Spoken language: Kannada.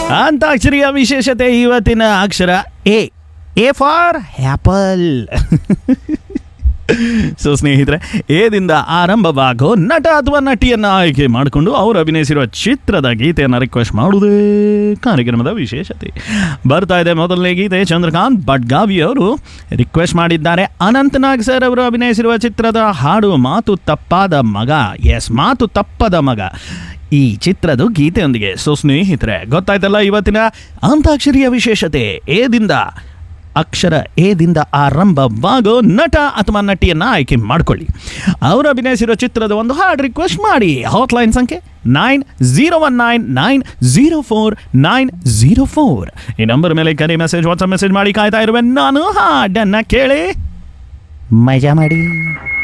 ಅಂತಾಕ್ಷರಿಯ ವಿಶೇಷತೆ ಇವತ್ತಿನ ಅಕ್ಷರ A A for apple so ಸ್ನೇಹಿತರೆ ಏದಿಂದ ಆರಂಭವಾಗೋ ನಟ ಅಥವಾ ನಟಿಯನ್ನು ಆಯ್ಕೆ ಮಾಡಿಕೊಂಡು ಅವರು ಅಭಿನಯಿಸಿರುವ ಚಿತ್ರದ ಗೀತೆಯನ್ನು ರಿಕ್ವೆಸ್ಟ್ ಮಾಡುವುದೇ ಕಾರ್ಯಕ್ರಮದ ವಿಶೇಷತೆ ಬರ್ತಾ ಇದೆ ಮೊದಲನೇ ಗೀತೆ ಚಂದ್ರಕಾಂತ್ ಭಟ್ಗಾವಿ ಅವರು ರಿಕ್ವೆಸ್ಟ್ ಮಾಡಿದ್ದಾರೆ ಅನಂತನಾಗ್ ಸರ್ ಅವರು ಅಭಿನಯಿಸಿರುವ ಚಿತ್ರದ ಹಾಡು ಮಾತು ತಪ್ಪಾದ ಮಗ ಎಸ್ ಮಾತು ತಪ್ಪದ ಮಗ ಈ ಚಿತ್ರದ ಗೀತೆಯೊಂದಿಗೆ ಸೊ ಸ್ನೇಹಿತರೆ ಗೊತ್ತಾಯ್ತಲ್ಲ ಇವತ್ತಿನ ಅಂತಾಕ್ಷರಿಯ ವಿಶೇಷತೆ ಏದಿಂದ ಅಕ್ಷರ ಏದಿಂದ ಆರಂಭವಾಗೋ ನಟ ಅಥವಾ ನಟಿಯನ್ನು ಆಯ್ಕೆ ಮಾಡ್ಕೊಳ್ಳಿ ಅವರು ಅಭಿನಯಿಸಿರೋ ಚಿತ್ರದ ಒಂದು ಹಾಡು ರಿಕ್ವೆಸ್ಟ್ ಮಾಡಿ ಹಾಟ್ಲೈನ್ ಸಂಖ್ಯೆ nine zero one nine nine zero four nine zero four ಈ ನಂಬರ್ ಮೇಲೆ ಕರೆ ಮೆಸೇಜ್ ವಾಟ್ಸಪ್ ಮೆಸೇಜ್ ಮಾಡಿ ಕಾಯ್ತಾ ಇರುವೆ ನಾನು ಹಾಡನ್ನು ಕೇಳಿ ಮಜಾ ಮಾಡಿ